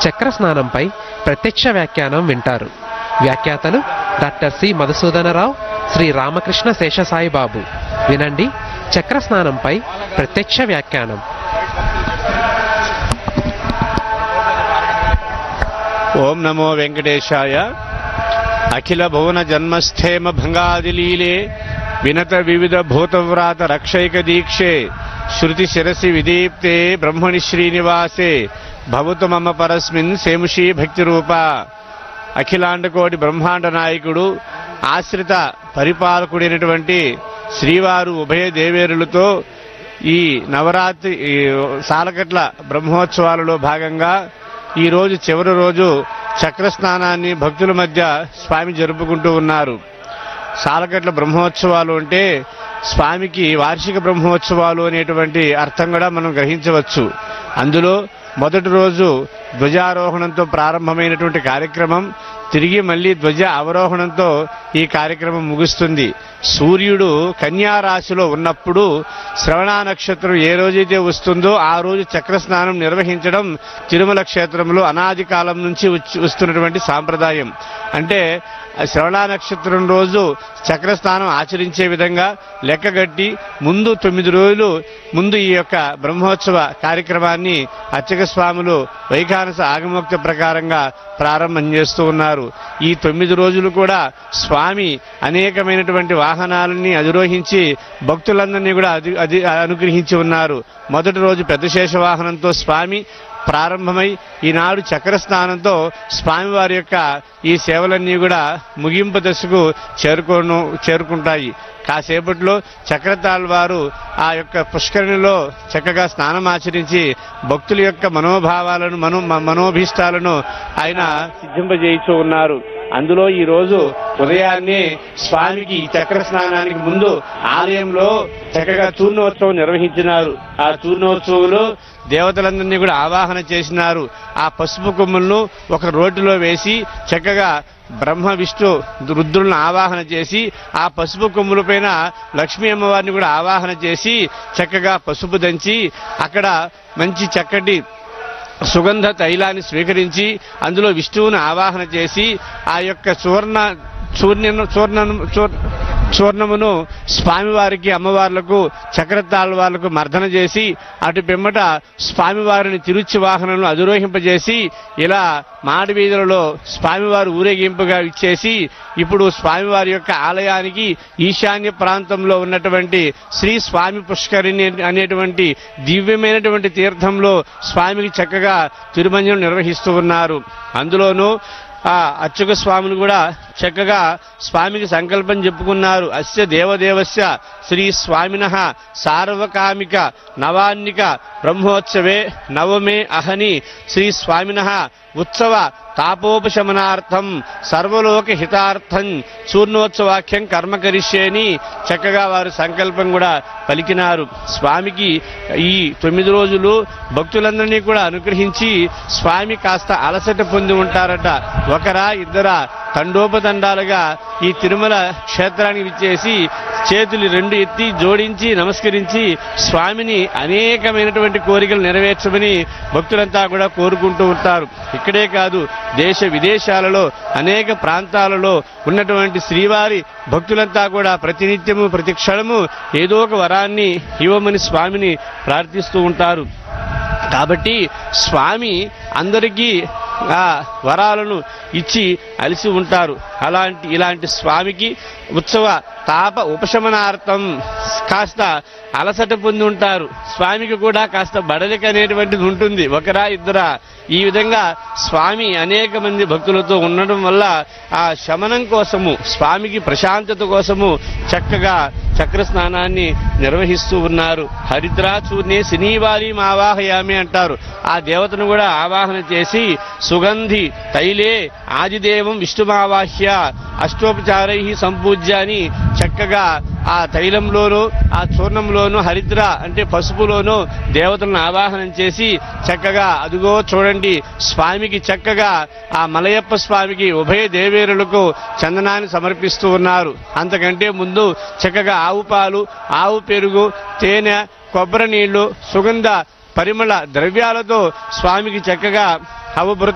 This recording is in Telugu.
చక్ర స్నానంపై ప్రత్యక్ష వ్యాఖ్యానం వింటారు వ్యాఖ్యాతలు డాక్టర్ సి మధుసూదనరావు శ్రీ రామకృష్ణ శేషసాయి బాబు వినండి చక్ర స్నానంపై ప్రత్యక్ష వ్యాఖ్యానం ఓం నమో వెంకటేశాయ అఖిల భువన జన్మస్థేమ భంగాదిలీలే వినత వివిధ భూతవ్రాత రక్షైక దీక్షే శృతి శిరసి విదీప్తే బ్రహ్మణి శ్రీనివాసే భవతు మమ పరస్మిన్ సేముషీ భక్తి రూప అఖిలాండకోటి బ్రహ్మాండ నాయకుడు ఆశ్రిత పరిపాలకుడైనటువంటి శ్రీవారు ఉభయ దేవేరులతో ఈ నవరాత్రి ఈ సాలకట్ల బ్రహ్మోత్సవాలలో భాగంగా ఈ రోజు చివరి రోజు చక్ర స్నానాన్ని భక్తుల మధ్య స్వామి జరుపుకుంటూ ఉన్నారు సాలకట్ల బ్రహ్మోత్సవాలు అంటే స్వామికి వార్షిక బ్రహ్మోత్సవాలు అనేటువంటి అర్థం కూడా మనం గ్రహించవచ్చు అందులో మొదటి రోజు ధ్వజారోహణంతో ప్రారంభమైనటువంటి కార్యక్రమం తిరిగి మళ్ళీ ధ్వజ అవరోహణంతో ఈ కార్యక్రమం ముగుస్తుంది సూర్యుడు కన్యా రాశిలో ఉన్నప్పుడు శ్రవణ నక్షత్రం ఏ రోజైతే వస్తుందో ఆ రోజు చక్ర స్నానం నిర్వహించడం తిరుమల క్షేత్రంలో అనాది కాలం నుంచి వచ్చి- వస్తున్నటువంటి సాంప్రదాయం అంటే ఆ శ్రవణ నక్షత్రం రోజు చక్ర స్నానం ఆచరించే విధంగా లెక్కగట్టి ముందు తొమ్మిది రోజులు ముందు ఈ యొక్క బ్రహ్మోత్సవ కార్యక్రమాన్ని అర్చక స్వాములు వైఖానస ఆగమోక్త ప్రకారంగా ప్రారంభం చేస్తూ ఉన్నారు ఈ తొమ్మిది రోజులు కూడా స్వామి అనేకమైనటువంటి వాహనాలని అధిరోహించి భక్తులందరినీ కూడా అది అది అనుగ్రహించి ఉన్నారు మొదటి రోజు పెద్ద శేష వాహనంతో స్వామి ప్రారంభమై ఈనాడు చక్ర స్నానంతో స్వామివారి యొక్క ఈ సేవలన్నీ కూడా ముగింపు దశకు చేరుకోను చేరుకుంటాయి కాసేపట్లో చక్రతాళ్ వారు ఆ యొక్క పుష్కరిణిలో చక్కగా స్నానం ఆచరించి భక్తుల యొక్క మనోభావాలను మనో మ- మనోభీష్టాలను ఆయన సిద్ధింపజేయిస్తూ ఉన్నారు అందులో ఈ రోజు ఉదయాన్నే స్వామికి ఈ చక్ర స్నానానికి ముందు ఆలయంలో చక్కగా చూర్ణోత్సవం నిర్వహించినారు ఆ చూర్ణోత్సవంలో దేవతలందరినీ కూడా ఆవాహన చేసినారు ఆ పసుపు కొమ్ములను ఒక రోడ్డులో వేసి చక్కగా బ్రహ్మ విష్ణు రుద్రులను ఆవాహన చేసి ఆ పసుపు కొమ్ముల పైన లక్ష్మీ అమ్మవారిని కూడా ఆవాహన చేసి చక్కగా పసుపు దంచి అక్కడ మంచి చక్కటి సుగంధ తైలాన్ని స్వీకరించి అందులో విష్ణువును ఆవాహన చేసి ఆ యొక్క సువర్ణ చూర్ణ చూర్ణ చూర్ణమును స్వామివారికి అమ్మవార్లకు చక్రతాళ వాళ్లకు మర్దన చేసి అటు పిమ్మట స్వామివారిని తిరుచి వాహనంలో అధిరోహింపజేసి ఇలా మాడి వీధులలో స్వామివారు ఊరేగింపుగా ఇచ్చేసి ఇప్పుడు స్వామివారి యొక్క ఆలయానికి ఈశాన్య ప్రాంతంలో ఉన్నటువంటి శ్రీ స్వామి పుష్కరిణి అనేటువంటి దివ్యమైనటువంటి తీర్థంలో స్వామికి చక్కగా తిరుమంజనం నిర్వహిస్తూ ఉన్నారు అందులోనూ ఆ అర్చక స్వామిని కూడా చక్కగా స్వామికి సంకల్పం చెప్పుకున్నారు అస్య దేవదేవస్య శ్రీ స్వామిన సార్వకామిక నవాన్నిక బ్రహ్మోత్సవే నవమే అహని శ్రీ స్వామిన ఉత్సవ తాపోపశమనార్థం సర్వలోక హితార్థం చూర్ణోత్సవాఖ్యం కర్మ కరిష్యేని చక్కగా వారు సంకల్పం కూడా పలికినారు స్వామికి ఈ తొమ్మిది రోజులు భక్తులందరినీ కూడా అనుగ్రహించి స్వామి కాస్త అలసట పొంది ఉంటారట ఒకరా ఇద్దరా తండోపతండాలుగా ఈ తిరుమల క్షేత్రానికి విచ్చేసి చేతులు రెండు ఎత్తి జోడించి నమస్కరించి స్వామిని అనేకమైనటువంటి కోరికలు నెరవేర్చమని భక్తులంతా కూడా కోరుకుంటూ ఉంటారు ఇక్కడే కాదు దేశ విదేశాలలో అనేక ప్రాంతాలలో ఉన్నటువంటి శ్రీవారి భక్తులంతా కూడా ప్రతినిత్యము ప్రతి క్షణము ఏదో ఒక వరాన్ని ఇవ్వమని స్వామిని ప్రార్థిస్తూ ఉంటారు కాబట్టి స్వామి అందరికీ ఆ వరాలను ఇచ్చి అలిసి ఉంటారు అలాంటి ఇలాంటి స్వామికి ఉత్సవ తాప ఉపశమనార్థం కాస్త అలసట పొంది ఉంటారు స్వామికి కూడా కాస్త బడలిక అనేటువంటిది ఉంటుంది ఒకరా ఇద్దరా ఈ విధంగా స్వామి అనేక మంది భక్తులతో ఉండడం వల్ల ఆ శమనం కోసము స్వామికి ప్రశాంతత కోసము చక్కగా చక్ర స్నానాన్ని నిర్వహిస్తూ ఉన్నారు హరిద్రాచూర్ణే శనివారి ఆవాహయామి అంటారు ఆ దేవతను కూడా ఆవాహన చేసి సుగంధి తైలే ఆదిదేవం విష్ణుమావాహ్య అష్టోపచారై సంపూజ్య అని చక్కగా ఆ తైలంలోను ఆ చూర్ణంలోను హరిద్ర అంటే పసుపులోను దేవతలను ఆవాహనం చేసి చక్కగా అదుగో చూడండి స్వామికి చక్కగా ఆ మలయప్ప స్వామికి ఉభయ దేవేరులకు చందనాన్ని సమర్పిస్తూ ఉన్నారు అంతకంటే ముందు చక్కగా ఆవు పాలు ఆవు పెరుగు తేనె కొబ్బరి నీళ్లు సుగంధ పరిమళ ద్రవ్యాలతో స్వామికి చక్కగా అవభృత